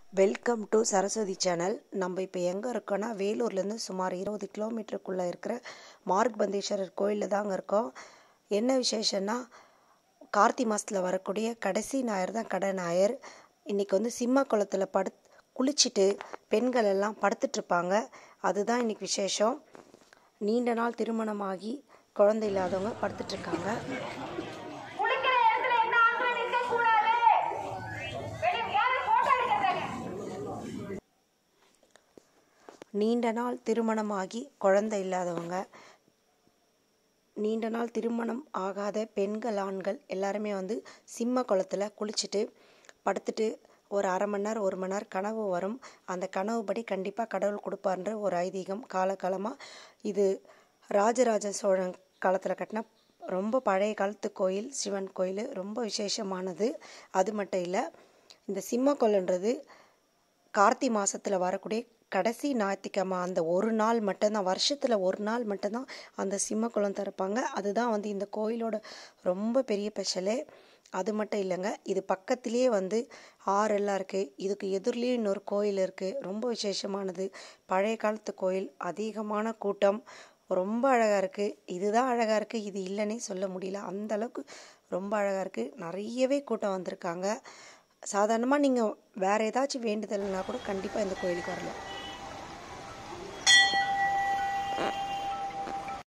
Welcome to Saraswati channel நம்ம இப்போ எங்கே இருக்கோன்னா வேலூர்லேருந்து சுமார் இருபது கிலோமீட்டருக்குள்ளே இருக்கிற மார்க்பந்தேஸ்வரர் கோயிலில் தாங்க இருக்கோம் என்ன விசேஷம்னா கார்த்தி மாதத்தில் வரக்கூடிய கடைசி ஞாயிறு தான் கடை ஞாயிறு இன்றைக்கி வந்து சிம்ம குளத்தில் படு குளிச்சுட்டு பெண்கள் எல்லாம் படுத்துட்ருப்பாங்க அதுதான் இன்றைக்கி விசேஷம் நீண்ட நாள் திருமணமாகி குழந்தை இல்லாதவங்க படுத்துட்ருக்காங்க குளிக்கிற இடத்துல எந்த ஆண்களும் நிற்கக் கூடாது. வெளிய யாரும் photo எடுக்காதீங்க. நீண்ட நாள் திருமணமாகி குழந்தை இல்லாதவங்க நீண்ட நாள் திருமணம் ஆகாத பெண்கள் ஆண்கள் எல்லாருமே வந்து சிம்ம குளத்தில் குளிச்சுட்டு படுத்துட்டு ஒரு அரை மணி நேரம் ஒரு மணி நேரம் கனவு வரும் அந்த கனவுபடி கண்டிப்பாக கடவுள் கொடுப்பார்ன்ற ஒரு ஐதீகம் காலகாலமாக இது ராஜராஜ சோழன் காலத்தில் கட்டின ரொம்ப பழைய காலத்து கோயில் சிவன் கோயில் ரொம்ப விசேஷமானது அது மட்டும் இல்லை இந்த சிம்ம கொல்லுன்றது கார்த்தி மாதத்தில் வரக்கூடிய கடைசி ஞாயிற்றுக்கிழமை அந்த ஒரு நாள் மட்டும்தான் வருஷத்தில் ஒரு நாள் மட்டும்தான் அந்த சிம்மக்குளம் திறப்பாங்க அதுதான் வந்து இந்த கோயிலோட ரொம்ப பெரிய ஸ்பெஷலே அது மட்டும் இல்லைங்க இது பக்கத்துலேயே வந்து ஆறெல்லாம் இருக்குது இதுக்கு எதிர்லேயும் இன்னொரு கோயில் இருக்குது ரொம்ப விசேஷமானது பழைய காலத்து கோயில் அதிகமான கூட்டம் ரொம்ப அழகாக இருக்குது இதுதான் அழகாக இருக்குது இது இல்லைன்னே சொல்ல முடியல அந்த அளவுக்கு ரொம்ப அழகாக இருக்குது நிறையவே கூட்டம் வந்திருக்காங்க சாதாரணமாக நீங்கள் வேறு ஏதாச்சும் வேண்டுதல்னா கூட கண்டிப்பாக இந்த கோயிலுக்கு வரலாம்